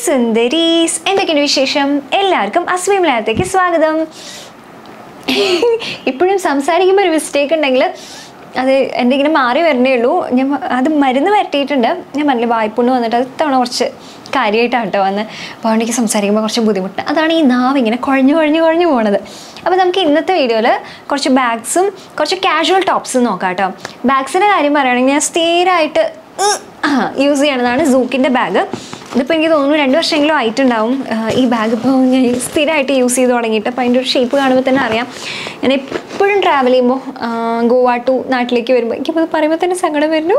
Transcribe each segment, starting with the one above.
സുന്ദരീസ് എന്തൊക്കെയുണ്ട് വിശേഷം എല്ലാവർക്കും അസ്മി മലയാളത്തേക്ക് സ്വാഗതം ഇപ്പോഴും സംസാരിക്കുമ്പോൾ ഒരു മിസ്റ്റേക്ക് ഉണ്ടെങ്കിൽ അത് എൻ്റെ ഇങ്ങനെ മാറി വരണേ ഉള്ളൂ ഞാൻ മ- അത് മരുന്ന് വരട്ടിയിട്ടുണ്ട് ഞാൻ പറഞ്ഞില്ല വായ്പുണ്ണ് വന്നിട്ട് അത് തവണ കുറച്ച് കാര്യമായിട്ടാണ് കേട്ടോ വന്ന് അപ്പോൾ അതുകൊണ്ട് എനിക്ക് സംസാരിക്കുമ്പോൾ കുറച്ച് ബുദ്ധിമുട്ട് അതാണ് ഈ നാവ് ഇങ്ങനെ കുഴഞ്ഞു കുഴഞ്ഞു കുഴഞ്ഞു പോണത് അപ്പോൾ നമുക്ക് ഇന്നത്തെ വീഡിയോയിൽ കുറച്ച് ബാഗ്സും കുറച്ച് കാഷ്വൽ ടോപ്സും നോക്കാം കേട്ടോ ബാഗ്സിൻ്റെ കാര്യം പറയുകയാണെങ്കിൽ ഞാൻ സ്ഥിരമായിട്ട് യൂസ് ചെയ്യണതാണ് സൂക്കിൻ്റെ ബാഗ് ഇതിപ്പോൾ എനിക്ക് തോന്നുന്നു രണ്ട് വർഷമെങ്കിലും ആയിട്ടുണ്ടാവും ആ, ഈ ബാഗ് ഇപ്പോൾ ഞാൻ സ്ഥിരമായിട്ട് യൂസ് ചെയ്ത് തുടങ്ങിയിട്ട് അപ്പോൾ അതിൻ്റെ ഒരു ഷേപ്പ് കാണുമ്പോൾ തന്നെ അറിയാം ഞാൻ എപ്പോഴും ട്രാവൽ ചെയ്യുമ്പോൾ ഗോവ ടു നാട്ടിലേക്ക് വരുമ്പോൾ എനിക്കിപ്പോൾ പറയുമ്പോൾ തന്നെ സങ്കടം വരുന്നു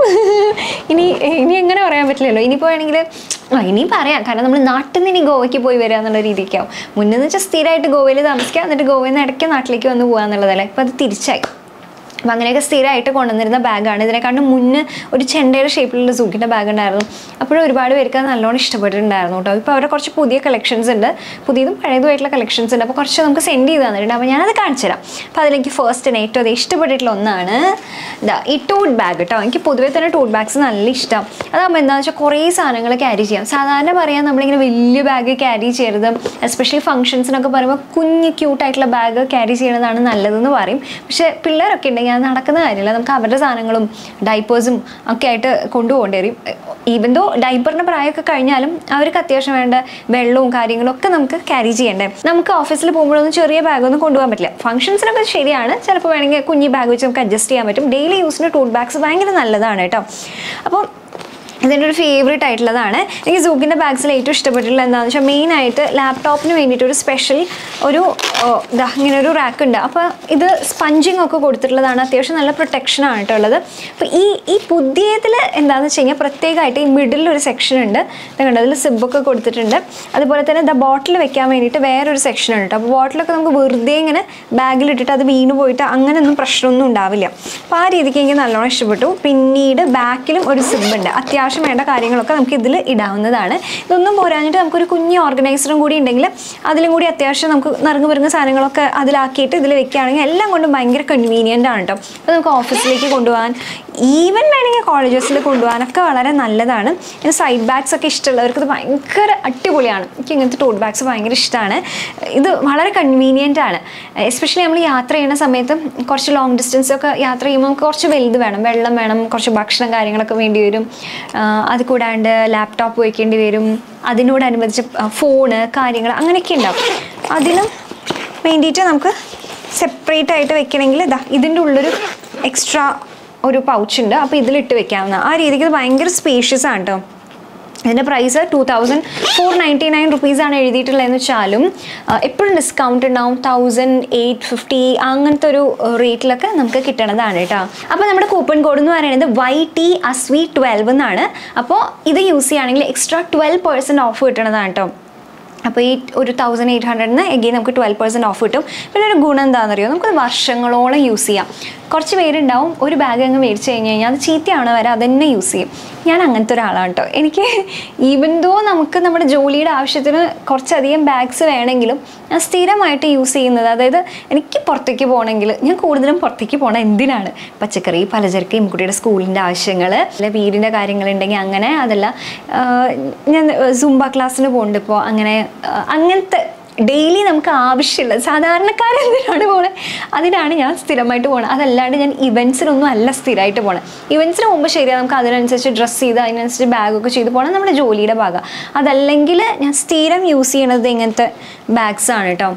ഇനി ഇനി എങ്ങനെ പറയാൻ പറ്റില്ലല്ലോ ഇനിയിപ്പോൾ വേണമെങ്കിൽ ആ ഇനിയും പറയാം കാരണം നമ്മൾ നാട്ടിൽ നിന്ന് ഇനി ഗോവയ്ക്ക് പോയി വരിക എന്നുള്ള രീതിക്കാവും മുന്നേ എന്ന് വെച്ചാൽ സ്ഥിരമായിട്ട് ഗോവയിൽ താമസിക്കുക എന്നിട്ട് ഗോവയിൽ നിന്ന് ഇടയ്ക്ക് നാട്ടിലേക്ക് വന്ന് പോകുക എന്നുള്ളതല്ലേ ഇപ്പോൾ അത് തിരിച്ചായി അപ്പം അങ്ങനെയൊക്കെ സ്ഥിരമായിട്ട് കൊണ്ടുവന്നിരുന്ന ബാഗാണ് ഇതിനെക്കാളും മുന്നേ ഒരു ചെണ്ടയുടെ ഷേപ്പിലുള്ള സൂക്കിൻ്റെ ബാഗ് ഉണ്ടായിരുന്നു അപ്പോഴും ഒരുപാട് പേർക്ക് അത് നല്ലോണം ഇഷ്ടപ്പെട്ടിട്ടുണ്ടായിരുന്നു കേട്ടോ ഇപ്പോൾ അവരുടെ കുറച്ച് പുതിയ കളക്ഷൻസ് ഉണ്ട് പുതിയതും പഴയതുമായിട്ടുള്ള കളക്ഷൻസ് ഉണ്ട് അപ്പോൾ കുറച്ച് നമുക്ക് സെൻഡ് ചെയ്ത് തന്നിട്ടുണ്ട് അപ്പോൾ ഞാനത് കാണിച്ചു തരാം അപ്പോൾ അതിലേക്ക് ഫസ്റ്റ് തന്നെ ഏറ്റവും അത് ഇഷ്ടപ്പെട്ടിട്ടുള്ള ഒന്നാണ് ഇതാ ഈ ടൂട്ട് ബാഗ് കേട്ടോ എനിക്ക് പൊതുവേ തന്നെ ടൂട്ട് ബാഗ്സ് നല്ല ഇഷ്ടം അതാകുമ്പോൾ എന്താണെന്ന് വെച്ചാൽ കുറേ സാധനങ്ങൾ ക്യാരി ചെയ്യാം സാധാരണ പറയാൻ നമ്മളിങ്ങനെ വലിയ ബാഗ് ക്യാരി ചെയ്യരുത് എസ്പെഷ്യലി ഫംഗ്ഷൻസിനൊക്കെ പറയുമ്പോൾ കുഞ്ഞ് ക്യൂട്ടായിട്ടുള്ള ബാഗ് ക്യാരി ചെയ്യണതാണ് നല്ലതെന്ന് പറയും പക്ഷേ പിള്ളേരൊക്കെ ഉണ്ടെങ്കിൽ അത് നടക്കുന്ന കാര്യമില്ല നമുക്ക് അവരുടെ സാധനങ്ങളും ഡൈപ്പേഴ്സും ഒക്കെ ആയിട്ട് കൊണ്ടുപോകേണ്ടി വരും ഈവൻ ദോ ഡൈപ്പറിൻ്റെ പ്രായമൊക്കെ കഴിഞ്ഞാലും അവർക്ക് അത്യാവശ്യം വേണ്ട വെള്ളവും കാര്യങ്ങളും ഒക്കെ നമുക്ക് ക്യാരി ചെയ്യണ്ടേ നമുക്ക് ഓഫീസിൽ പോകുമ്പോഴൊന്നും ചെറിയ ബാഗൊന്നും കൊണ്ടുപോകാൻ പറ്റില്ല ഫംഗ്ഷൻസിനൊക്കെ ശരിയാണ് ചിലപ്പോൾ വേണമെങ്കിൽ കുഞ്ഞി ബാഗ് വെച്ച് നമുക്ക് അഡ്ജസ്റ്റ് ചെയ്യാൻ പറ്റും ഡെയിലി യൂസിന് ടൂട്ട് ബാഗ്സ് ഭയങ്കര നല്ലതാണ് കേട്ടോ അപ്പോൾ ഇതിൻ്റെ ഒരു ഫേവറേറ്റ് ആയിട്ടുള്ളതാണ് എനിക്ക് സൂക്കിൻ്റെ ബാഗ്സിൽ ഏറ്റവും ഇഷ്ടപ്പെട്ടിട്ടുള്ള എന്താണെന്ന് വെച്ചാൽ മെയിനായിട്ട് ലാപ്ടോപ്പിന് വേണ്ടിയിട്ട് ഒരു സ്പെഷ്യൽ ഒരു ഓ, ഇതാ ഇങ്ങനെ ഒരു റാക്ക് ഉണ്ട് അപ്പോൾ ഇത് സ്പഞ്ചിങ് ഒക്കെ കൊടുത്തിട്ടുള്ളതാണ് അത്യാവശ്യം നല്ല പ്രൊട്ടക്ഷനാണ് കേട്ടോ ഉള്ളത് അപ്പോൾ ഈ ഈ പുതിയതിൽ എന്താണെന്ന് വെച്ച് കഴിഞ്ഞാൽ പ്രത്യേകമായിട്ട് ഈ മിഡിൽ ഒരു സെക്ഷൻ ഉണ്ട് ഇത് കണ്ടോ അതിൽ സിബൊക്കെ കൊടുത്തിട്ടുണ്ട് അതുപോലെ തന്നെ ദ ബോട്ടിൽ വെക്കാൻ വേണ്ടിയിട്ട് വേറൊരു സെക്ഷൻ ഉണ്ട് കേട്ടോ അപ്പോൾ ബോട്ടിലൊക്കെ നമുക്ക് വെറുതെ ഇങ്ങനെ ബാഗിലിട്ടിട്ട് അത് വീണ് പോയിട്ട് അങ്ങനെയൊന്നും പ്രശ്നമൊന്നും ഉണ്ടാവില്ല അപ്പോൾ ആ രീതിക്ക് എനിക്ക് നല്ലോണം ഇഷ്ടപ്പെട്ടു പിന്നീട് ബാക്കിലും ഒരു സിബ് ഉണ്ട് അത്യാവശ്യം വേണ്ട കാര്യങ്ങളൊക്കെ നമുക്ക് ഇതിൽ ഇടാവുന്നതാണ് ഇതൊന്നും പോരാഞ്ഞിട്ട് നമുക്കൊരു കുഞ്ഞ് ഓർഗനൈസറും കൂടി ഉണ്ടെങ്കിൽ അതിലും കൂടി അത്യാവശ്യം നമുക്ക് നിറങ്ങു വരുന്ന സാധനങ്ങളൊക്കെ അതിലാക്കിയിട്ട് ഇതിൽ വെക്കുകയാണെങ്കിൽ എല്ലാം കൊണ്ടും ഭയങ്കര കൺവീനിയൻ്റ് ആണ് കേട്ടോ അപ്പോൾ നമുക്ക് ഓഫീസിലേക്ക് കൊണ്ടുപോകാൻ ഈവൻ വേണമെങ്കിൽ കോളേജസിൽ കൊണ്ടുപോകാനൊക്കെ വളരെ നല്ലതാണ് പിന്നെ സൈഡ് ബാഗ്സ് ഒക്കെ ഇഷ്ടമുള്ളവർക്ക് ഇത് ഭയങ്കര അടിപൊളിയാണ് എനിക്ക് ഇങ്ങനത്തെ ടോട്ട് ബാഗ്സ് ഭയങ്കര ഇഷ്ടമാണ് ഇത് വളരെ കൺവീനിയൻ്റ് ആണ് എസ്പെഷ്യലി നമ്മൾ യാത്ര ചെയ്യുന്ന സമയത്ത് കുറച്ച് ലോങ് ഡിസ്റ്റൻസ് ഒക്കെ യാത്ര ചെയ്യുമ്പോൾ നമുക്ക് കുറച്ച് വലുത് വേണം വെള്ളം വേണം കുറച്ച് ഭക്ഷണം കാര്യങ്ങളൊക്കെ വേണ്ടി വരും ആ, അത് കൂടാണ്ട് ലാപ്ടോപ്പ് വയ്ക്കേണ്ടി വരും അതിനോടനുബന്ധിച്ച് ഫോണ് കാര്യങ്ങൾ അങ്ങനെയൊക്കെ ഉണ്ടാവും അതിനും വേണ്ടിയിട്ട് നമുക്ക് സെപ്പറേറ്റ് ആയിട്ട് വെക്കണമെങ്കിൽ ഇതാ ഇതിൻ്റെ ഉള്ളൊരു എക്സ്ട്രാ ഒരു പൗച്ച് ഉണ്ട് അപ്പോൾ ഇതിലിട്ട് വെക്കാവുന്ന ആ രീതിക്ക് ഇത് ഭയങ്കര സ്പേഷ്യസ് ആണ് കേട്ടോ ഇതിൻ്റെ price two thousand four ninety nine റുപ്പീസാണ് എഴുതിയിട്ടുള്ളതെന്ന് വെച്ചാലും എപ്പോഴും ഡിസ്കൗണ്ട് ഉണ്ടാവും തൗസൻഡ് എയ്റ്റ് ഫിഫ്റ്റി അങ്ങനത്തെ ഒരു റേറ്റിലൊക്കെ നമുക്ക് കിട്ടണതാണ് കേട്ടോ അപ്പോൾ നമ്മുടെ കൂപ്പൺ കോഡ് എന്ന് പറയുന്നത് വൈ ടി അസ്വി ട്വൽവ് എന്നാണ് അപ്പോൾ ഇത് യൂസ് ചെയ്യുകയാണെങ്കിൽ എക്സ്ട്രാ ട്വൽവ് പെർസെൻറ്റ് ഓഫ് കിട്ടണതാണ് കേട്ടോ അപ്പോൾ ഈ ഒരു തൗസൻഡ് എയ്റ്റ് ഹൺഡ്രഡിന് എഗെയിൻ നമുക്ക് ട്വൽവ് പെർസെൻറ്റ് ഓഫ് കിട്ടും പിന്നെ ഒരു ഗുണം എന്താണെന്നറിയോ നമുക്ക് വർഷങ്ങളോളം യൂസ് ചെയ്യാം കുറച്ച് പേരുണ്ടാവും ഒരു ബാഗ് അങ്ങ് മേടിച്ച് കഴിഞ്ഞ് കഴിഞ്ഞാൽ അത് ചീത്തയാവണ വരെ അത് തന്നെ യൂസ് ചെയ്യും ഞാൻ അങ്ങനത്തെ ഒരാളാണ് കേട്ടോ എനിക്ക് ഈവൻ ദോ നമുക്ക് നമ്മുടെ ജോലിയുടെ ആവശ്യത്തിന് കുറച്ചധികം ബാഗ്സ് വേണമെങ്കിലും ഞാൻ സ്ഥിരമായിട്ട് യൂസ് ചെയ്യുന്നത് അതായത് എനിക്ക് പുറത്തേക്ക് പോകണമെങ്കിൽ ഞാൻ കൂടുതലും പുറത്തേക്ക് പോകണം എന്തിനാണ് പച്ചക്കറി പലചരക്ക് ഇമ്മുട്ടിയുടെ സ്കൂളിൻ്റെ ആവശ്യങ്ങൾ അല്ലെ വീടിൻ്റെ കാര്യങ്ങളുണ്ടെങ്കിൽ അങ്ങനെ അതല്ല ആഹ് ഞാൻ സുംബ ക്ലാസ്സിന് പോകുന്നുണ്ട് ഇപ്പോൾ അങ്ങനെ ആഹ് അങ്ങനത്തെ ഡെയിലി നമുക്ക് ആവശ്യമുള്ള സാധാരണക്കാരൻ എന്തിനാണ് പോണത് അതിനാണ് ഞാൻ സ്ഥിരമായിട്ട് പോണത് അതല്ലാണ്ട് ഞാൻ ഇവൻസിനൊന്നും അല്ല സ്ഥിരമായിട്ട് പോണത് ഇവൻസിന് മുമ്പ് ശരിയാണ് നമുക്ക് അതിനനുസരിച്ച് ഡ്രസ്സ് ചെയ്ത് അതിനനുസരിച്ച് ബാഗൊക്കെ ചെയ്ത് പോകണം നമ്മുടെ ജോലിയുടെ ഭാഗം അതല്ലെങ്കിൽ ഞാൻ സ്ഥിരം യൂസ് ചെയ്യണത് ഇങ്ങനത്തെ ബാഗ്സ് ആണ് കേട്ടോ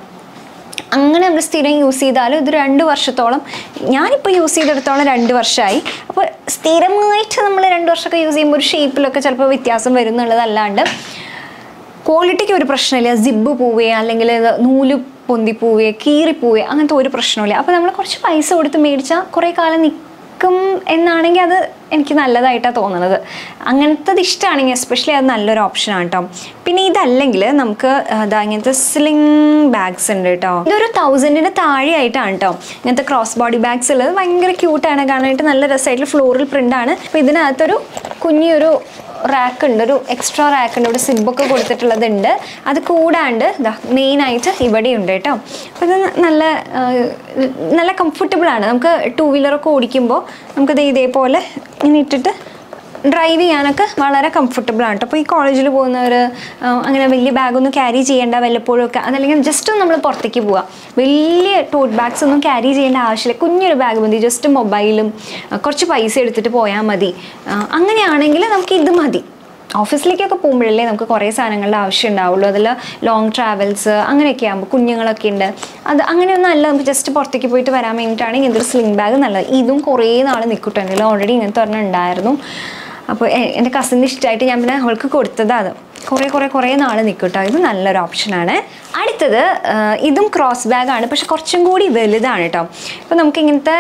അങ്ങനെ നമ്മൾ സ്ഥിരം യൂസ് ചെയ്താലും ഇത് രണ്ട് വർഷത്തോളം ഞാനിപ്പോൾ യൂസ് ചെയ്തെടുത്തോളം രണ്ട് വർഷമായി അപ്പോൾ സ്ഥിരമായിട്ട് നമ്മൾ രണ്ട് വർഷമൊക്കെ യൂസ് ചെയ്യുമ്പോൾ ഒരു ഷേപ്പിലൊക്കെ ചിലപ്പോൾ വ്യത്യാസം വരും എന്നുള്ളതല്ലാണ്ട് ക്വാളിറ്റിക്ക് ഒരു പ്രശ്നമില്ല സിബ് പോവേ അല്ലെങ്കിൽ ഇത് നൂല് പൊന്തി പോവേ കീറി പോവേ അങ്ങനത്തെ ഒരു പ്രശ്നമില്ല അപ്പോൾ നമ്മൾ കുറച്ച് പൈസ കൊടുത്ത് മേടിച്ചാൽ കുറേ കാലം നിൽക്കും എന്നാണെങ്കിൽ അത് എനിക്ക് നല്ലതായിട്ടാണ് തോന്നുന്നത് അങ്ങനത്തത് ഇഷ്ടമാണെങ്കിൽ എസ്പെഷ്യലി അത് നല്ലൊരു ഓപ്ഷനാണ് കേട്ടോ പിന്നെ ഇതല്ലെങ്കിൽ നമുക്ക് അതാ ഇങ്ങനത്തെ സ്ലിംഗ് ബാഗ്സ് ഉണ്ട് കേട്ടോ ഇതൊരു തൗസൻഡിന് താഴെയായിട്ടാണ് കേട്ടോ ഇങ്ങനത്തെ ക്രോസ് ബോഡി ബാഗ്സ് ഉള്ളത് ഭയങ്കര ക്യൂട്ടാണ് കാണാനായിട്ട് നല്ല രസമായിട്ടുള്ള ഫ്ലോറൽ പ്രിൻ്റാണ് അപ്പോൾ ഇതിനകത്തൊരു കുഞ്ഞൊരു റാക്ക് ഉണ്ട് ഒരു എക്സ്ട്രാ റാക്ക് ഉണ്ട് ഇവിടെ സിബൊക്കെ കൊടുത്തിട്ടുള്ളതുണ്ട് അത് കൂടാണ്ട് ഇതാ മെയിനായിട്ട് ഇവിടെ ഉണ്ട് കേട്ടോ അപ്പോൾ ഇത് നല്ല ആ, നല്ല കംഫർട്ടബിൾ ആണ് നമുക്ക് ടൂ വീലറൊക്കെ ഓടിക്കുമ്പോൾ നമുക്കിത് ഇതേപോലെ ഇങ്ങനെ ഇട്ടിട്ട് ഡ്രൈവ് ചെയ്യാനൊക്കെ വളരെ കംഫർട്ടബിൾ ആണ് കേട്ടോ അപ്പോൾ ഈ കോളേജിൽ പോകുന്നവർ അങ്ങനെ വലിയ ബാഗൊന്നും ക്യാരി ചെയ്യേണ്ട വല്ലപ്പോഴും ഒക്കെ അതല്ലെങ്കിൽ ജസ്റ്റ് നമ്മൾ പുറത്തേക്ക് പോവാം വലിയ ടോട്ട് ബാഗ്സ് ഒന്നും ക്യാരി ചെയ്യേണ്ട ആവശ്യമില്ല കുഞ്ഞൊരു ബാഗ് മതി ജസ്റ്റ് മൊബൈലും ആ, കുറച്ച് പൈസ എടുത്തിട്ട് പോയാൽ മതി ആ, അങ്ങനെയാണെങ്കിൽ നമുക്ക് ഇത് മതി ഓഫീസിലേക്കൊക്കെ പോകുമ്പോഴല്ലേ നമുക്ക് കുറേ സാധനങ്ങളുടെ ആവശ്യം ഉണ്ടാവുള്ളൂ അതിൽ ലോങ് ട്രാവൽസ് അങ്ങനെയൊക്കെ ആകുമ്പോൾ കുഞ്ഞുങ്ങളൊക്കെ ഉണ്ട് അത് അങ്ങനെയൊന്നും അല്ല നമുക്ക് ജസ്റ്റ് പുറത്തേക്ക് പോയിട്ട് വരാൻ വേണ്ടിയിട്ടാണെങ്കിൽ ഇതൊരു സ്ലിംഗ് ബാഗ് നല്ലത് ഇതും കുറേ നാൾ നിൽക്കട്ടെ ഓൾറെഡി ഇങ്ങനത്തെ ഒരെണ്ണം ഉണ്ടായിരുന്നു അപ്പോൾ എ- എൻ്റെ കസിന് ഇഷ്ടമായിട്ട് ഞാൻ പിന്നെ അവൾക്ക് കൊടുത്തതാണ് അത് കുറേ കുറേ കുറേ നാൾ നിൽക്കട്ടോ ഇത് നല്ലൊരു ഓപ്ഷനാണ് അടുത്തത് ആ, ഇതും ക്രോസ് ബാഗാണ് പക്ഷെ കുറച്ചും കൂടി വലുതാണ് കേട്ടോ ഇപ്പോൾ നമുക്ക് ഇങ്ങനത്തെ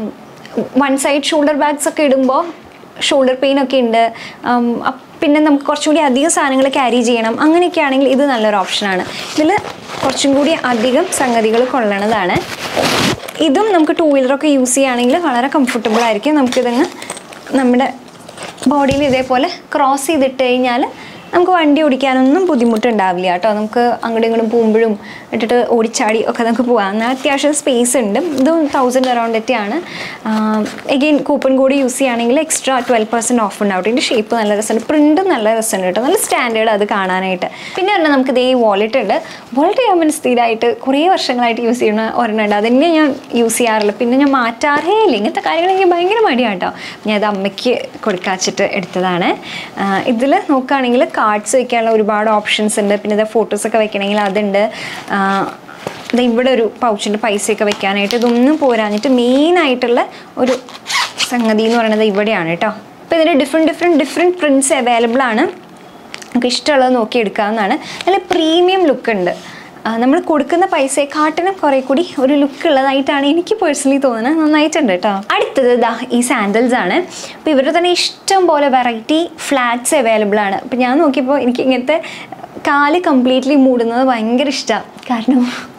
വൺ സൈഡ് ഷോൾഡർ ബാഗ്സ് ഒക്കെ ഇടുമ്പോൾ ഷോൾഡർ പെയിൻ ഒക്കെ ഉണ്ട് ഉം, അപ്പ് പിന്നെ നമുക്ക് കുറച്ചും കൂടി അധികം സാധനങ്ങൾ ക്യാരി ചെയ്യണം അങ്ങനെയൊക്കെ ആണെങ്കിൽ ഇത് നല്ലൊരു ഓപ്ഷനാണ് ഇതിൽ കുറച്ചും കൂടി അധികം സംഗതികൾ കൊള്ളണതാണ് ഇതും നമുക്ക് ടൂ വീലറൊക്കെ യൂസ് ചെയ്യുകയാണെങ്കിൽ വളരെ കംഫർട്ടബിൾ ആയിരിക്കും നമുക്കിതങ്ങ് നമ്മുടെ ബോഡിയിൽ ഇതേപോലെ ക്രോസ് ചെയ്തിട്ട് കഴിഞ്ഞാൽ നമുക്ക് വണ്ടി ഓടിക്കാനൊന്നും ബുദ്ധിമുട്ടുണ്ടാവില്ല കേട്ടോ നമുക്ക് അങ്ങോട്ടും ഇങ്ങോട്ടും പോകുമ്പോഴും ഇട്ടിട്ട് ഓടിച്ചാടി ഒക്കെ നമുക്ക് പോകാം എന്നാൽ അത്യാവശ്യം സ്പേസ് ഉണ്ട് ഇതും തൗസൻഡ് അറൗണ്ട് ഒക്കെയാണ് എഗെയിൻ കൂപ്പൺ കോഡ് യൂസ് ചെയ്യുകയാണെങ്കിൽ എക്സ്ട്രാ ട്വൽവ് പെർസെൻറ്റ് ഓഫ് ഉണ്ടാവും ഇതിൻ്റെ ഷേപ്പ് നല്ല രസമുണ്ട് പ്രിൻറ്റും നല്ല രസമുണ്ട് കേട്ടോ നല്ല സ്റ്റാൻഡേർഡ് അത് കാണാനായിട്ട് പിന്നെ പറഞ്ഞാൽ നമുക്ക് ഇതേ വാലറ്റ് ഉണ്ട് വാലറ്റ് ചെയ്യാൻ വേണ്ടി സ്ഥിരമായിട്ട് കുറേ വർഷങ്ങളായിട്ട് യൂസ് ചെയ്യുന്ന ഒരെണ്ണം ഉണ്ട് അതന്നെ ഞാൻ യൂസ് ചെയ്യാറില്ല പിന്നെ ഞാൻ മാറ്റാറേ ഇല്ല ഇങ്ങനത്തെ കാര്യങ്ങൾ എനിക്ക് ഭയങ്കര മടിയാണ് കേട്ടോ ഞാൻ അത് അമ്മയ്ക്ക് കൊടുക്കാച്ചിട്ട് എടുത്തതാണ് ഇതിൽ നോക്കുകയാണെങ്കിൽ കാർഡ്സ് വെക്കാനുള്ള ഒരുപാട് ഓപ്ഷൻസ് ഉണ്ട് പിന്നെ ഇത് ഫോട്ടോസൊക്കെ വെക്കണമെങ്കിൽ അതുണ്ട് ആ, ദേ ഇവിടെ ഒരു പൗച്ചിൻ്റെ പൈസയൊക്കെ വെക്കാനായിട്ട് ഇതൊന്നും പോരാഞ്ഞിട്ട് മെയിനായിട്ടുള്ള ഒരു സംഗതി എന്ന് പറയുന്നത് ഇവിടെയാണ് കേട്ടോ അപ്പോൾ ഇതിന് different different different prints available ആണ് നമുക്ക് ഇഷ്ടമുള്ളത് നോക്കി എടുക്കാവുന്നതാണ് നല്ല പ്രീമിയം ലുക്ക് ഉണ്ട് നമ്മൾ കൊടുക്കുന്ന പൈസയെക്കാട്ടിനും കുറേ കൂടി ഒരു ലുക്ക് ഉള്ളതായിട്ടാണ് എനിക്ക് പേഴ്സണലി തോന്നുന്നത് നന്നായിട്ടുണ്ട് കേട്ടോ അടുത്തത് ദാ ഈ സാൻഡൽസ് ആണ് അപ്പോൾ ഇവരുടെ തന്നെ ഇഷ്ടം പോലെ വെറൈറ്റി ഫ്ലാറ്റ്സ് അവൈലബിൾ ആണ് അപ്പോൾ ഞാൻ നോക്കിയപ്പോൾ എനിക്ക് ഇങ്ങനത്തെ കാല് കംപ്ലീറ്റ്ലി മൂടുന്നത് ഭയങ്കര ഇഷ്ടമാണ് കാരണം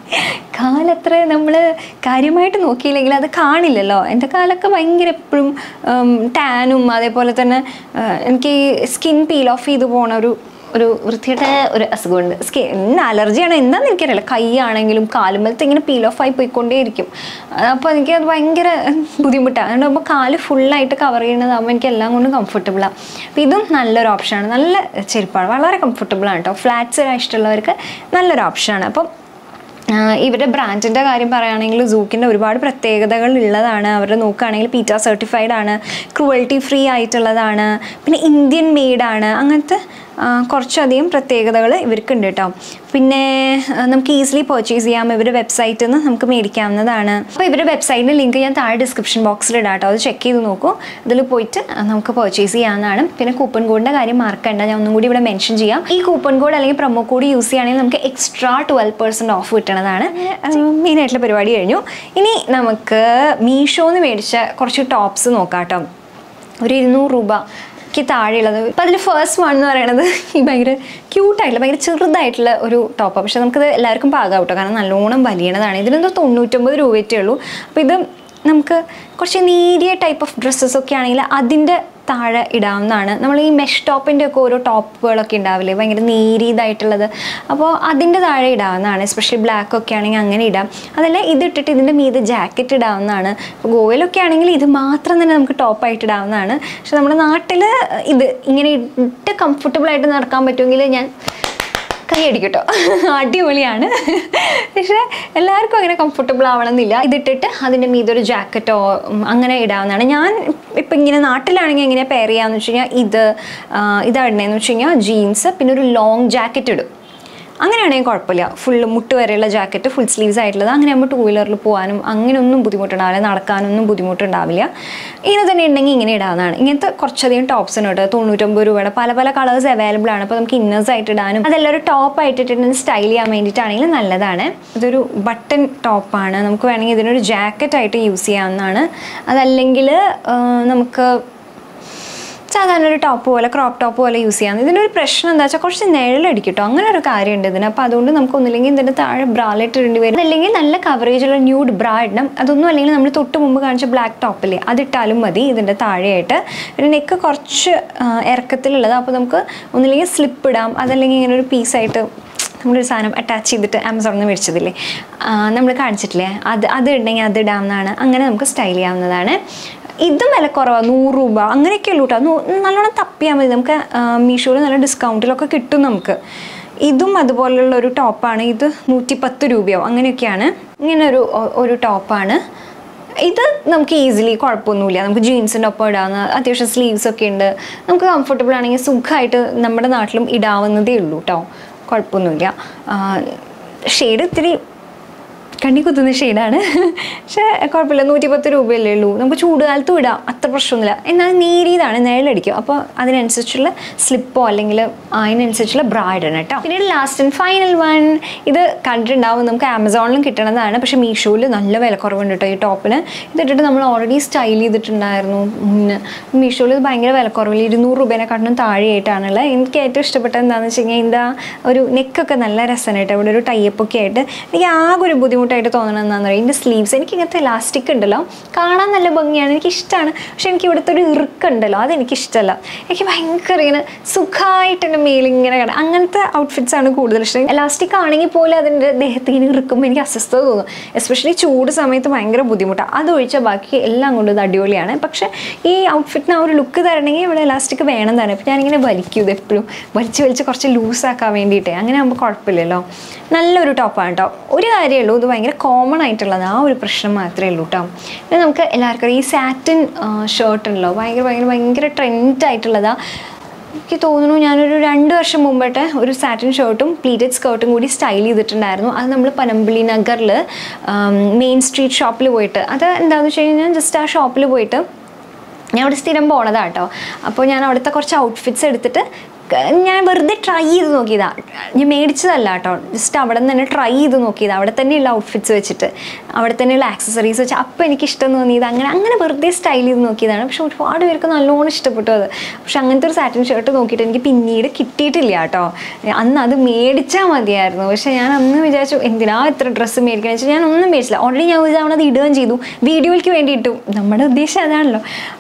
കാലത്ര നമ്മൾ കാര്യമായിട്ട് നോക്കിയില്ലെങ്കിൽ അത് കാണില്ലല്ലോ എൻ്റെ കാലൊക്കെ ഭയങ്കര എപ്പോഴും ടാനും അതേപോലെ തന്നെ ആ, എനിക്ക് സ്കിൻ പീൽ ഓഫ് ചെയ്ത് പോണ ഒരു ഒരു വൃത്തിയുടെ ഒരു അസുഖമുണ്ട് സ്കിൻ അലർജിയാണോ എന്താണെന്ന് എനിക്കറിയില്ല കൈയാണെങ്കിലും കാലുമ്പലത്തെ ഇങ്ങനെ പീൽ ഓഫ് ആയി പോയിക്കൊണ്ടേയിരിക്കും അപ്പോൾ എനിക്ക് അത് ഭയങ്കര ബുദ്ധിമുട്ടാണ് അതുകൊണ്ട് അപ്പോൾ കാല് ഫുള്ളായിട്ട് കവർ ചെയ്യുന്നതാകുമ്പോൾ എനിക്ക് എല്ലാം കൊണ്ടും കംഫർട്ടബിളാണ് അപ്പോൾ ഇതും നല്ലൊരു ഓപ്ഷനാണ് നല്ല ചെരുപ്പാണ് വളരെ കംഫർട്ടബിളാണ് കേട്ടോ ഫ്ലാറ്റ്സ് ഇഷ്ടമുള്ളവർക്ക് നല്ലൊരു ഓപ്ഷനാണ് അപ്പം ആഹ് ഇവരുടെ ബ്രാൻഡിൻ്റെ കാര്യം പറയുകയാണെങ്കിൽ സൂക്കിൻ്റെ ഒരുപാട് പ്രത്യേകതകൾ ഉള്ളതാണ് അവരുടെ നോക്കുകയാണെങ്കിൽ പീറ്റ സർട്ടിഫൈഡ് ആണ് ക്രൂവൽറ്റി ഫ്രീ ആയിട്ടുള്ളതാണ് പിന്നെ ഇന്ത്യൻ മെയ്ഡാണ് അങ്ങനത്തെ ആഹ് കുറച്ചധികം പ്രത്യേകതകൾ ഇവർക്കുണ്ട് കേട്ടോ പിന്നെ ആഹ് നമുക്ക് ഈസിലി പർച്ചേസ് ചെയ്യാം ഇവരുടെ വെബ്സൈറ്റിൽ നിന്ന് നമുക്ക് മേടിക്കാവുന്നതാണ് അപ്പോൾ ഇവരുടെ വെബ്സൈറ്റിൻ്റെ ലിങ്ക് ഞാൻ താഴെ ഡിസ്ക്രിപ്ഷൻ ബോക്സിൽ ഇടാം കേട്ടോ അത് ചെക്ക് ചെയ്ത് നോക്കൂ ഇതിൽ പോയിട്ട് നമുക്ക് പർച്ചേസ് ചെയ്യാവുന്നതാണ് പിന്നെ കൂപ്പൺ കോഡിൻ്റെ കാര്യം മറക്കണ്ട ഞാൻ ഒന്നും കൂടി ഇവിടെ മെൻഷൻ ചെയ്യാം ഈ കൂപ്പൺ കോഡ് അല്ലെങ്കിൽ പ്രൊമോ കോഡ് യൂസ് ചെയ്യുകയാണെങ്കിൽ നമുക്ക് എക്സ്ട്രാ ട്വൽവ് പെർസെൻറ്റ് ഓഫ് കിട്ടണതാണ് മെയിൻ ആയിട്ടുള്ള പരിപാടി കഴിഞ്ഞു ഇനി നമുക്ക് മീഷോന്ന് മേടിച്ച കുറച്ച് ടോപ്സ് നോക്കാം കേട്ടോ ഒരു ഇരുന്നൂറ് രൂപയ്ക്ക് താഴെയുള്ളത് അപ്പം അതിൽ ഫസ്റ്റ് വൺ എന്ന് പറയുന്നത് ഈ ഭയങ്കര ക്യൂട്ടായിട്ടുള്ള ഭയങ്കര ചെറുതായിട്ടുള്ള ഒരു ടോപ്പാണ് പക്ഷെ നമുക്കത് എല്ലാവർക്കും പാകാവും കേട്ടോ കാരണം നല്ലോണം വലിയണതാണ് ഇതിനെന്തോ തൊണ്ണൂറ്റൊമ്പത് രൂപയറ്റേ ഉള്ളൂ അപ്പോൾ ഇത് നമുക്ക് കുറച്ച് നേരിയ ടൈപ്പ് ഓഫ് ഡ്രസ്സസ് ഒക്കെ ആണെങ്കിൽ അതിൻ്റെ താഴെ ഇടാവുന്നതാണ് നമ്മൾ ഈ മെഷ് ടോപ്പിൻ്റെ ഒക്കെ ഓരോ ടോപ്പുകളൊക്കെ ഉണ്ടാവില്ലേ ഭയങ്കര നേരിയതായിട്ടുള്ളത് അപ്പോൾ അതിൻ്റെ താഴെ ഇടാവുന്നതാണ് എസ്പെഷ്യലി ബ്ലാക്ക് ഒക്കെ ആണെങ്കിൽ അങ്ങനെ ഇടാം അതല്ല ഇതിട്ടിട്ട് ഇതിൻ്റെ മീത് ജാക്കറ്റ് ഇടാവുന്നതാണ് ഇപ്പോൾ ഗോവയിലൊക്കെ ആണെങ്കിൽ ഇത് മാത്രം തന്നെ നമുക്ക് ടോപ്പായിട്ട് ഇടാവുന്നതാണ് പക്ഷെ നമ്മുടെ നാട്ടിൽ ഇത് ഇങ്ങനെ ഇട്ട് കംഫർട്ടബിൾ ആയിട്ട് നടക്കാൻ പറ്റുമെങ്കിൽ ഞാൻ കൈയടിക്കട്ടോ അടിപൊളിയാണ് പക്ഷേ എല്ലാവർക്കും അങ്ങനെ കംഫർട്ടബിൾ ആവണമെന്നില്ല ഇതിട്ടിട്ട് അതിൻ്റെ മീതൊരു ജാക്കറ്റോ ഉം, അങ്ങനെ ഇടാവുന്നതാണ് ഞാൻ ഇപ്പം ഇങ്ങനെ നാട്ടിലാണെങ്കിൽ എങ്ങനെയാണ് പെയർ ചെയ്യാമെന്ന് വെച്ച് കഴിഞ്ഞാൽ ഇത് ആ, ഇതാ ഇടണേന്ന് വെച്ച് കഴിഞ്ഞാൽ ജീൻസ് പിന്നെ ഒരു ലോങ് ജാക്കറ്റ് ഇടും അങ്ങനെയാണെങ്കിൽ കുഴപ്പമില്ല ഫുള്ള് മുട്ട് വരെയുള്ള ജാക്കറ്റ് ഫുൾ സ്ലീവ്സ് ആയിട്ടുള്ളത് അങ്ങനെ ആകുമ്പോൾ ടൂ വീലറിൽ പോകാനും അങ്ങനെയൊന്നും ബുദ്ധിമുട്ടുണ്ടാവില്ല നടക്കാനൊന്നും ബുദ്ധിമുട്ടുണ്ടാവില്ല ഇങ്ങനെ തന്നെ ഉണ്ടെങ്കിൽ ഇങ്ങനെ ഇടാവുന്നതാണ് ഇങ്ങനത്തെ കുറച്ചധികം ടോപ്സ് ഉണ്ട് കേട്ടോ തൊണ്ണൂറ്റൊമ്പത് രൂപയുടെ പല പല കളേഴ്സ് അവൈലബിൾ ആണ് അപ്പോൾ നമുക്ക് ഇന്നേഴ്സ് ആയിട്ട് ഇടാനും അതെല്ലാം ഒരു ടോപ്പ് ആയിട്ട് ഇട്ടിട്ട് സ്റ്റൈൽ ചെയ്യാൻ വേണ്ടിയിട്ടാണെങ്കിൽ നല്ലതാണ് ഇതൊരു ബട്ടൺ ടോപ്പാണ് നമുക്ക് വേണമെങ്കിൽ ഇതിനൊരു ജാക്കറ്റ് ആയിട്ട് യൂസ് ചെയ്യാവുന്നതാണ് അതല്ലെങ്കിൽ ആ, നമുക്ക് സാധാരണ ഒരു ടോപ്പ് പോലെ ക്രോപ്പ് ടോപ്പ് പോലെ യൂസ് ചെയ്യാം ഇതിൻ്റെ ഒരു പ്രശ്നം എന്താ വെച്ചാൽ കുറച്ച് നിഴലടിക്കും കേട്ടോ അങ്ങനെ ഒരു കാര്യമുണ്ട് ഇതിന് അപ്പോൾ അതുകൊണ്ട് നമുക്ക് ഒന്നില്ലെങ്കിൽ ഇതിൻ്റെ താഴെ ബ്രാലെറ്റ് ഇടേണ്ടി വരും അല്ലെങ്കിൽ നല്ല കവറേജുള്ള ന്യൂഡ് ബ്രാ ഇടണം അതൊന്നും അല്ലെങ്കിൽ നമ്മൾ തൊട്ട് മുമ്പ് കാണിച്ച ബ്ലാക്ക് ടോപ്പില്ലേ അതിട്ടാലും മതി ഇതിൻ്റെ താഴെയായിട്ട് പിന്നെ നെക്ക് കുറച്ച് ആ, ഇറക്കത്തിലുള്ളത് അപ്പോൾ നമുക്ക് ഒന്നില്ലെങ്കിൽ സ്ലിപ്പ് ഇടാം അതല്ലെങ്കിൽ ഇങ്ങനെ ഒരു പീസായിട്ട് നമ്മളൊരു സാധനം അറ്റാച്ച് ചെയ്തിട്ട് ആമസോണിൽ നിന്ന് മേടിച്ചതില്ലേ നമ്മൾ കാണിച്ചിട്ടില്ലേ അത് അത് ഉണ്ടെങ്കിൽ അത് ഇടാവുന്നതാണ് അങ്ങനെ നമുക്ക് സ്റ്റൈൽ ചെയ്യാവുന്നതാണ് ഇതും വില കുറവാണ് നൂറ് രൂപ അങ്ങനെയൊക്കെ ഉള്ളൂ കേട്ടോ നൂ- നല്ലോണം തപ്പിയാൽ മതി നമുക്ക് മീഷോയിൽ നല്ല ഡിസ്കൗണ്ടിലൊക്കെ കിട്ടും നമുക്ക് ഇതും അതുപോലുള്ള ഒരു ടോപ്പാണ് ഇത് നൂറ്റി പത്ത് രൂപയോ അങ്ങനെയൊക്കെയാണ് ഇങ്ങനെ ഒരു ഒ- ഒരു ടോപ്പാണ് ഇത് നമുക്ക് ഈസിലി കുഴപ്പമൊന്നുമില്ല നമുക്ക് ജീൻസിൻ്റെ ഒപ്പം ഇടാവുന്ന അത്യാവശ്യം സ്ലീവ്സ് ഒക്കെ ഉണ്ട് നമുക്ക് കംഫർട്ടബിൾ ആണെങ്കിൽ സുഖമായിട്ട് നമ്മുടെ നാട്ടിലും ഇടാവുന്നതേ ഉള്ളൂ കേട്ടോ കുഴപ്പമൊന്നുമില്ല ഷെയ്ഡ് ഇത്തിരി കണ്ണി കുത്തുന്ന ഷെയ്ഡാണ് പക്ഷേ കുഴപ്പമില്ല നൂറ്റി പത്ത് രൂപയല്ലേ ഉള്ളൂ നമുക്ക് ചൂടുകാലത്തും ഇടാം അത്ര പ്രശ്നമൊന്നുമില്ല എന്നാൽ നേരിയതാണ് നിഴലടിക്കും അപ്പോൾ അതിനനുസരിച്ചുള്ള സ്ലിപ്പോ അല്ലെങ്കിൽ അതിനനുസരിച്ചുള്ള ബ്രാ ഇടണം കേട്ടോ പിന്നീട് ലാസ്റ്റ് ആൻഡ് ഫൈനൽ വൺ ഇത് കണ്ടിട്ടുണ്ടാവും നമുക്ക് ആമസോണിലും കിട്ടണതാണ് പക്ഷേ മീഷോയിൽ നല്ല വിലക്കുറവുണ്ട് കേട്ടോ ഈ ടോപ്പിന് ഇതിട്ടിട്ട് നമ്മൾ ഓൾറെഡി സ്റ്റൈൽ ചെയ്തിട്ടുണ്ടായിരുന്നു മുന്നേ മീഷോയിൽ ഇത് ഭയങ്കര വിലക്കുറവിൽ ഇരുന്നൂറ് രൂപേനെക്കാട്ടിലും താഴെയായിട്ടാണുള്ളത് എനിക്ക് ഏറ്റവും ഇഷ്ടപ്പെട്ടത് എന്താണെന്ന് വെച്ച് കഴിഞ്ഞാൽ എന്താ ഒരു നെക്കൊക്കെ നല്ല രസമാണ് കേട്ടോ ഇവിടെ ഒരു ടൈപ്പ് ഒക്കെ ആയിട്ട് എനിക്ക് ആകെ ഒരു ബുദ്ധിമുട്ടായിട്ട് തോന്നണം എന്താണെന്ന് പറയുക ഇതിൻ്റെ സ്ലീവ്സ് എനിക്ക് ഇങ്ങനത്തെ ഇലാസ്റ്റിക് ഉണ്ടല്ലോ കാണാൻ നല്ല ഭംഗിയാണ് എനിക്ക് ഇഷ്ടമാണ് പക്ഷെ എനിക്ക് ഇവിടുത്തെ ഒരു ഇറുക്കുണ്ടല്ലോ അതെനിക്ക് ഇഷ്ടമല്ല എനിക്ക് ഭയങ്കര ഇങ്ങനെ സുഖമായിട്ട് എൻ്റെ മേലിങ്ങനെ കാണാം അങ്ങനത്തെ ഔട്ട്ഫിറ്റ്സ് ആണ് കൂടുതൽ ഇഷ്ടം ഇലാസ്റ്റിക് ആണെങ്കിൽ പോലും അതിൻ്റെ ദേഹത്തിന് ഇറുക്കുമ്പോൾ എനിക്ക് അസ്വസ്ഥത തോന്നും എസ്പെഷ്യലി ചൂട് സമയത്ത് ഭയങ്കര ബുദ്ധിമുട്ടാണ് അതൊഴിച്ചാൽ ബാക്കി എല്ലാം കൊണ്ടും ഇത് അടിപൊളിയാണ് പക്ഷേ ഈ ഔട്ട്ഫിറ്റിന് ആ ഒരു ലുക്ക് തരണമെങ്കിൽ ഇവിടെ ഇലാസ്റ്റിക് വേണം തന്നെ അപ്പോൾ ഞാനിങ്ങനെ വലിക്കും ഇത് എപ്പോഴും വലിച്ച് വലിച്ച് കുറച്ച് ലൂസാക്കാൻ വേണ്ടിയിട്ടേ അങ്ങനെ ആകുമ്പോൾ കുഴപ്പമില്ലല്ലോ നല്ലൊരു ടോപ്പാണ് കേട്ടോ ഒരു കാര്യമേ ഉള്ളൂ ഇത് ഭയങ്കര കോമൺ ആയിട്ടുള്ളത് ആ ഒരു പ്രശ്നം മാത്രമേ ഉള്ളൂ കേട്ടോ പിന്നെ നമുക്ക് എല്ലാവർക്കും അറിയാം, ഈ സാറ്റിൻ ഷർട്ട് ഉണ്ടല്ലോ ഭയങ്കര ഭയങ്കര ഭയങ്കര ട്രെൻഡ് ആയിട്ടുള്ളതാണ് എനിക്ക് തോന്നുന്നു ഞാനൊരു രണ്ട് വർഷം മുമ്പിട്ട് ഒരു സാറ്റിൻ ഷർട്ടും പ്ലീറ്റഡ് സ്കേർട്ടും കൂടി സ്റ്റൈൽ ചെയ്തിട്ടുണ്ടായിരുന്നു അത് നമ്മൾ പനമ്പള്ളി നഗറിൽ മെയിൻ സ്ട്രീറ്റ് ഷോപ്പിൽ പോയിട്ട് അത് എന്താണെന്ന് വെച്ച് കഴിഞ്ഞാൽ ജസ്റ്റ് ആ ഷോപ്പിൽ പോയിട്ട് ഞാൻ അവിടെ സ്ഥിരം പോണതാ കേട്ടോ അപ്പോൾ ഞാൻ അവിടുത്തെ കുറച്ച് ഔട്ട്ഫിറ്റ്സ് എടുത്തിട്ട് ക- ഞാൻ വെറുതെ ട്രൈ ചെയ്ത് നോക്കിയതാ ഞാൻ മേടിച്ചതല്ല കേട്ടോ ജസ്റ്റ് അവിടെ നിന്ന് തന്നെ ട്രൈ ചെയ്ത് നോക്കിയതാ അവിടെ തന്നെയുള്ള ഔട്ട്ഫിറ്റ്സ് വെച്ചിട്ട് അവിടെ തന്നെയുള്ള ആക്സസറീസ് വെച്ച് അപ്പോൾ എനിക്ക് ഇഷ്ടം തോന്നിയത് അങ്ങനെ അങ്ങനെ വെറുതെ സ്റ്റൈൽ ചെയ്ത് നോക്കിയതാണ് പക്ഷെ ഒരുപാട് പേർക്ക് നല്ലോണം ഇഷ്ടപ്പെട്ടു അത് പക്ഷെ അങ്ങനത്തെ ഒരു സാറ്റിൻ ഷർട്ട് നോക്കിയിട്ട് എനിക്ക് പിന്നീട് കിട്ടിയിട്ടില്ല കേട്ടോ അന്ന് അത് മേടിച്ചാൽ മതിയായിരുന്നു പക്ഷെ ഞാൻ അന്ന് വിചാരിച്ചു എന്തിനാ ഇത്ര ഡ്രസ്സ് മേടിക്കണം വെച്ചാൽ ഞാൻ ഒന്നും മേടിച്ചില്ല ഓൾറെഡി ഞാൻ ഒരു തവണ അത് ഇടുകയും ചെയ്തു വീഡിയോയ്ക്ക് വേണ്ടി ഇട്ടു നമ്മുടെ ഉദ്ദേശം അതാണല്ലോ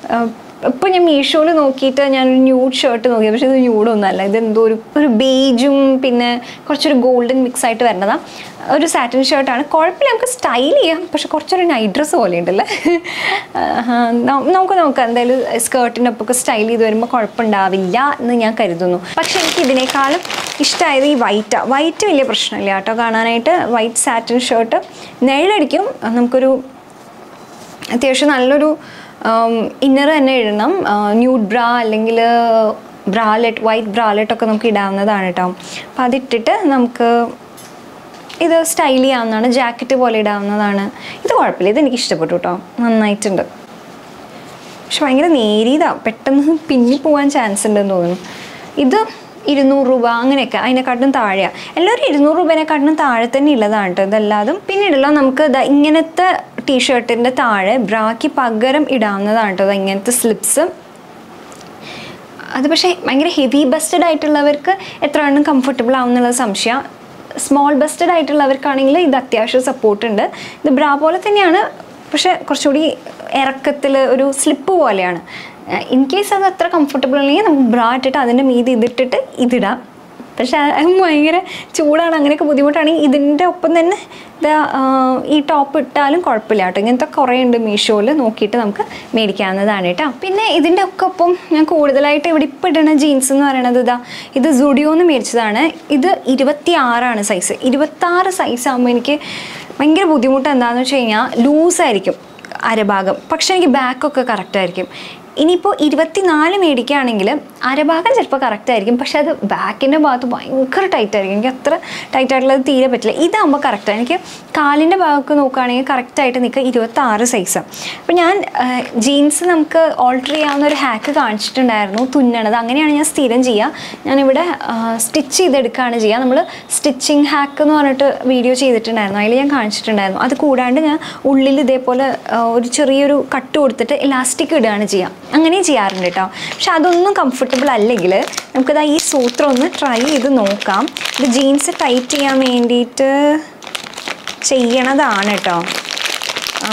ഇപ്പം ഞാൻ മീഷോയിൽ നോക്കിയിട്ട് ഞാനൊരു ന്യൂഡ് ഷർട്ട് നോക്കി പക്ഷേ ഇത് ന്യൂഡൊന്നും അല്ല ഇതെന്തോ ഒരു ഒരു ബേജും പിന്നെ കുറച്ചൊരു ഗോൾഡൻ മിക്സ് ആയിട്ട് വരുന്നതാണ് ഒരു സാറ്റിൻ ഷർട്ടാണ് കുഴപ്പമില്ല നമുക്ക് സ്റ്റൈൽ ചെയ്യാം പക്ഷെ കുറച്ചൊരു നൈറ്റ് ഡ്രസ്സ് പോലെ ഉണ്ടല്ലേ ആഹാ, ന- നമുക്ക് നോക്കാം എന്തായാലും സ്കേർട്ടിൻ്റെ ഒപ്പൊക്കെ സ്റ്റൈൽ ചെയ്ത് വരുമ്പോൾ കുഴപ്പമുണ്ടാവില്ല എന്ന് ഞാൻ കരുതുന്നു പക്ഷെ എനിക്ക് ഇതിനേക്കാളും ഇഷ്ടമായത് ഈ വൈറ്റാണ് വൈറ്റ് വലിയ പ്രശ്നമില്ല കേട്ടോ കാണാനായിട്ട് വൈറ്റ് സാറ്റിൻ ഷർട്ട് നിഴലടിക്കും നമുക്കൊരു അത്യാവശ്യം നല്ലൊരു ഇന്നർ തന്നെ ഇടണം ന്യൂഡ് ബ്രാ അല്ലെങ്കിൽ ബ്രാലെറ്റ് വൈറ്റ് ബ്രാലെറ്റ് ഒക്കെ നമുക്ക് ഇടാവുന്നതാണ് കേട്ടോ അപ്പം അതിട്ടിട്ട് നമുക്ക് ഇത് സ്റ്റൈൽ ചെയ്യാവുന്നതാണ് ജാക്കറ്റ് പോലെ ഇടാവുന്നതാണ് ഇത് കുഴപ്പമില്ല ഇത് എനിക്ക് ഇഷ്ടപ്പെട്ടു കേട്ടോ നന്നായിട്ടുണ്ട് പക്ഷെ ഭയങ്കര നേരിയതാണ് പെട്ടെന്ന് പിന്നി പോകാൻ ചാൻസ് ഉണ്ടെന്ന് തോന്നുന്നു ഇത് ഇരുന്നൂറ് രൂപ അങ്ങനെയൊക്കെ അതിനെക്കാട്ടിലും താഴെയാണ് എല്ലാവരും ഇരുന്നൂറ് രൂപേനെക്കാട്ടിലും താഴെ തന്നെ ഉള്ളതാണ് കേട്ടോ ഇതെല്ലാതും പിന്നീടുള്ള നമുക്ക് ദാ ഇങ്ങനത്തെ ടീഷർട്ടിൻ്റെ താഴെ ബ്രാക്ക് പകരം ഇടാവുന്നതാണ് കേട്ടോ ദാ ഇങ്ങനത്തെ സ്ലിപ്സ് അത് പക്ഷേ ഭയങ്കര ഹെവി ബസ്റ്റഡ് ആയിട്ടുള്ളവർക്ക് എത്ര എണ്ണം കംഫർട്ടബിൾ ആവുന്നുള്ളത് സംശയം സ്മോൾ ബസ്റ്റഡ് ആയിട്ടുള്ളവർക്കാണെങ്കിൽ ഇത് അത്യാവശ്യം സപ്പോർട്ട് ഉണ്ട് ഇത് ബ്രാ പോലെ തന്നെയാണ് പക്ഷെ കുറച്ചുകൂടി ഇറക്കത്തിൽ ഒരു സ്ലിപ്പ് പോലെയാണ് ഇൻ കേസ് അത് അത്ര കംഫർട്ടബിൾ അല്ലെങ്കിൽ നമുക്ക് ബ്രാ ഇട്ടിട്ട് അതിൻ്റെ മീതി ഇതിട്ടിട്ട് ഇതിടാം പക്ഷെ അത് ഭയങ്കര ചൂടാണ് അങ്ങനെയൊക്കെ ബുദ്ധിമുട്ടാണെങ്കിൽ ഇതിൻ്റെ ഒപ്പം തന്നെ ദാ, ആ, ഈ ടോപ്പ് ഇട്ടാലും കുഴപ്പമില്ല കേട്ടോ ഇങ്ങനത്തെ കുറേ ഉണ്ട് മീഷോയിൽ നോക്കിയിട്ട് നമുക്ക് മേടിക്കാവുന്നതാണ് കേട്ടോ പിന്നെ ഇതിൻ്റെ ഒക്കെ ഒപ്പം ഞാൻ കൂടുതലായിട്ട് ഇവിടെ ഇപ്പം ഇടുന്ന ജീൻസ് എന്ന് പറയുന്നത് ഇതാ ഇത് സുഡിയോന്ന് മേടിച്ചതാണ് ഇത് ഇരുപത്തി ആറാണ് സൈസ് ഇരുപത്താറ് സൈസ് ആകുമ്പോൾ എനിക്ക് ഭയങ്കര ബുദ്ധിമുട്ട് എന്താണെന്ന് വെച്ച് കഴിഞ്ഞാൽ ലൂസായിരിക്കും അരഭാഗം പക്ഷെ എനിക്ക് ബാക്കൊക്കെ കറക്റ്റ് ആയിരിക്കും ഇനിയിപ്പോൾ ഇരുപത്തിനാല് മേടിക്കുകയാണെങ്കിൽ അരഭാഗം ചിലപ്പോൾ കറക്റ്റ് ആയിരിക്കും പക്ഷെ അത് ബാക്കിൻ്റെ ഭാഗത്ത് ഭയങ്കര ടൈറ്റ് ആയിരിക്കും എനിക്ക് അത്ര ടൈറ്റ് ആയിട്ടുള്ളത് തീരെ പറ്റില്ല ഇതാകുമ്പോൾ കറക്റ്റാണ് എനിക്ക് കാലിൻ്റെ ഭാഗമൊക്കെ നോക്കുകയാണെങ്കിൽ കറക്റ്റായിട്ട് നിൽക്കുക ഇരുപത്താറ് സൈസാണ് അപ്പോൾ ഞാൻ ജീൻസ് നമുക്ക് ഓൾട്ടർ ചെയ്യാവുന്ന ഒരു ഹാക്ക് കാണിച്ചിട്ടുണ്ടായിരുന്നു തുന്നണത് അങ്ങനെയാണ് ഞാൻ സ്ഥിരം ചെയ്യുക ഞാനിവിടെ സ്റ്റിച്ച് ചെയ്തെടുക്കുകയാണ് ചെയ്യുക നമ്മൾ സ്റ്റിച്ചിങ് ഹാക്ക് എന്ന് പറഞ്ഞിട്ട് വീഡിയോ ചെയ്തിട്ടുണ്ടായിരുന്നു അതിൽ ഞാൻ കാണിച്ചിട്ടുണ്ടായിരുന്നു അത് കൂടാണ്ട് ഞാൻ ഉള്ളിൽ ഇതേപോലെ ആ, ഒരു ചെറിയൊരു കട്ട് കൊടുത്തിട്ട് ഇലാസ്റ്റിക് ഇടുകയാണ് ചെയ്യുക അങ്ങനെ ചെയ്യാറുണ്ട് കേട്ടോ പക്ഷെ അതൊന്നും കംഫർട്ടബിൾ അല്ലെങ്കിൽ നമുക്കിതാ ഈ സൂത്രം ഒന്ന് ട്രൈ ചെയ്ത് നോക്കാം ഇത് ജീൻസ് ടൈറ്റ് ചെയ്യാൻ വേണ്ടിയിട്ട് ചെയ്യണതാണ് കേട്ടോ ആ,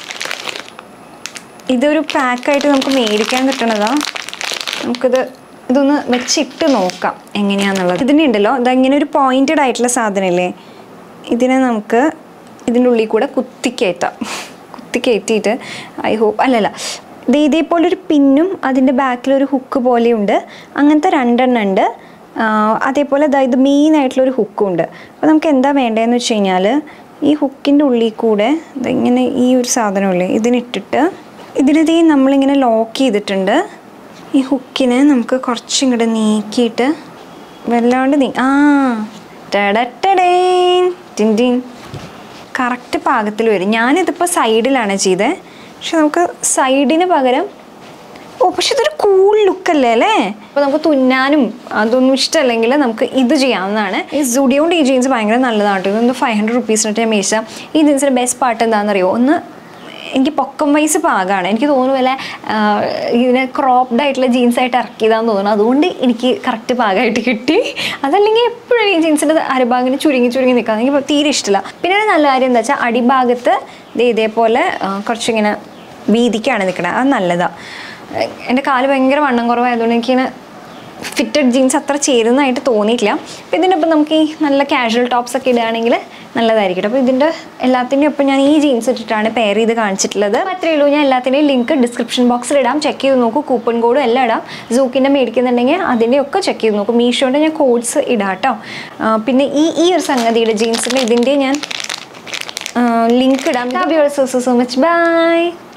ഇതൊരു പാക്കായിട്ട് നമുക്ക് മേടിക്കാൻ കിട്ടണതാ നമുക്കിത് ഇതൊന്ന് വെച്ചിട്ട് നോക്കാം എങ്ങനെയാണെന്നുള്ളത് ഇതിൻ്റെ ഉണ്ടല്ലോ ഇതങ്ങനെ ഒരു പോയിൻറ്റഡ് ആയിട്ടുള്ള സാധനമില്ലേ ഇതിനെ നമുക്ക് ഇതിൻ്റെ ഉള്ളിൽ കൂടെ കുത്തിക്കയറ്റാം കുത്തിക്കയറ്റിയിട്ട് ഐ ഹോപ്പ് അല്ലല്ല ഇത് ഇതേപോലെ ഒരു പിന്നും അതിൻ്റെ ബാക്കിൽ ഒരു ഹുക്ക് പോലെയുണ്ട് അങ്ങനത്തെ രണ്ടെണ്ണം ഉണ്ട് ആ, അതേപോലെ ദാ ഇത് മെയിൻ ആയിട്ടുള്ള ഒരു ഹുക്കും ഉണ്ട് അപ്പോൾ നമുക്ക് എന്താ വേണ്ടതെന്ന് വെച്ച് കഴിഞ്ഞാൽ ഈ ഹുക്കിൻ്റെ ഉള്ളിൽ കൂടെ ദാ ഇങ്ങനെ ഈ ഒരു സാധനമില്ലേ ഇതിനിട്ടിട്ട് ഇതിനതേ നമ്മളിങ്ങനെ ലോക്ക് ചെയ്തിട്ടുണ്ട് ഈ ഹുക്കിനെ നമുക്ക് കുറച്ചിങ്ങോട്ട് നീക്കിയിട്ട് വല്ലാണ്ട് നീ ആ ടടട്ടടേൻ ടിൻ ടിൻ കറക്റ്റ് പാകത്തിൽ വരും ഞാനിതിപ്പോൾ സൈഡിലാണ് ചെയ്തത് പക്ഷെ നമുക്ക് സൈഡിന് പകരം ഓ പക്ഷെ ഇതൊരു കൂൾ ലുക്കല്ലേ അല്ലേ അപ്പോൾ നമുക്ക് തുന്നാനും അതൊന്നും ഇഷ്ടമല്ലെങ്കിൽ നമുക്ക് ഇത് ചെയ്യാവുന്നതാണ് ഈ സുഡിയോണ്ട് ഈ ജീൻസ് ഭയങ്കര നല്ലതാണ് കേട്ടോ ഇതൊന്ന് ഫൈവ് ഹൺഡ്രഡ് റുപ്പീസിനിട്ട് ഞാൻ മേടിച്ച ഈ ജീൻസിൻ്റെ ബെസ്റ്റ് പാർട്ട് എന്താണെന്നറിയോ ഒന്ന് എനിക്ക് പൊക്കം വൈസ് പാകമാണ് എനിക്ക് തോന്നുന്നു വല്ല ആ, ഇതിനെ ക്രോപ്ഡ് ആയിട്ടുള്ള ജീൻസ് ആയിട്ട് ഇറക്കിയതാന്ന് തോന്നുന്നു അതുകൊണ്ട് എനിക്ക് കറക്റ്റ് പാകമായിട്ട് കിട്ടി അതല്ലെങ്കിൽ എപ്പോഴും ഈ ജീൻസിൻ്റെ അരഭാഗിന് ചുരുങ്ങി ചുരുങ്ങി നിൽക്കാൻ എനിക്ക് തീരെ ഇഷ്ടമില്ല പിന്നെ ഒരു നല്ല കാര്യം എന്താ വെച്ചാൽ അടിഭാഗത്ത് ദേ ഇതേപോലെ ആ, കുറച്ചിങ്ങനെ വീതിക്കാണ് നിൽക്കുന്നത് അത് നല്ലതാണ് എൻ്റെ കാല് ഭയങ്കര വണ്ണം കുറവായതുകൊണ്ട് എനിക്കിങ്ങനെ ഫിറ്റഡ് ജീൻസ് അത്ര ചേരുന്നതായിട്ട് തോന്നിയിട്ടില്ല അപ്പോൾ ഇതിനൊപ്പം നമുക്ക് ഈ നല്ല കാഷ്വൽ ടോപ്സ് ഒക്കെ ഇടുകയാണെങ്കിൽ നല്ലതായിരിക്കും അപ്പോൾ ഇതിൻ്റെ എല്ലാത്തിൻ്റെയും ഒപ്പം ഞാൻ ഈ ജീൻസ് ഇട്ടിട്ടാണ് പെയർ ചെയ്ത് കാണിച്ചിട്ടുള്ളത് അപ്പോൾ അത്രയേ ഉള്ളൂ ഞാൻ എല്ലാത്തിൻ്റെയും ലിങ്ക് ഡിസ്ക്രിപ്ഷൻ ബോക്സിൽ ഇടാം ചെക്ക് ചെയ്ത് നോക്കൂ കൂപ്പൺ കോഡും എല്ലാം ഇടാം സൂക്കിൻ്റെ മേടിക്കുന്നുണ്ടെങ്കിൽ അതിൻ്റെയൊക്കെ ചെക്ക് ചെയ്ത് നോക്കും മീഷോൻ്റെ ഞാൻ കോഡ്സ് ഇടാം കേട്ടോ ആ, പിന്നെ ഈ ഈ ഒരു സംഗതിയുടെ ജീൻസിൻ്റെ ഇതിൻ്റെ ഞാൻ ലിങ്ക് ഇടാം love your so so much by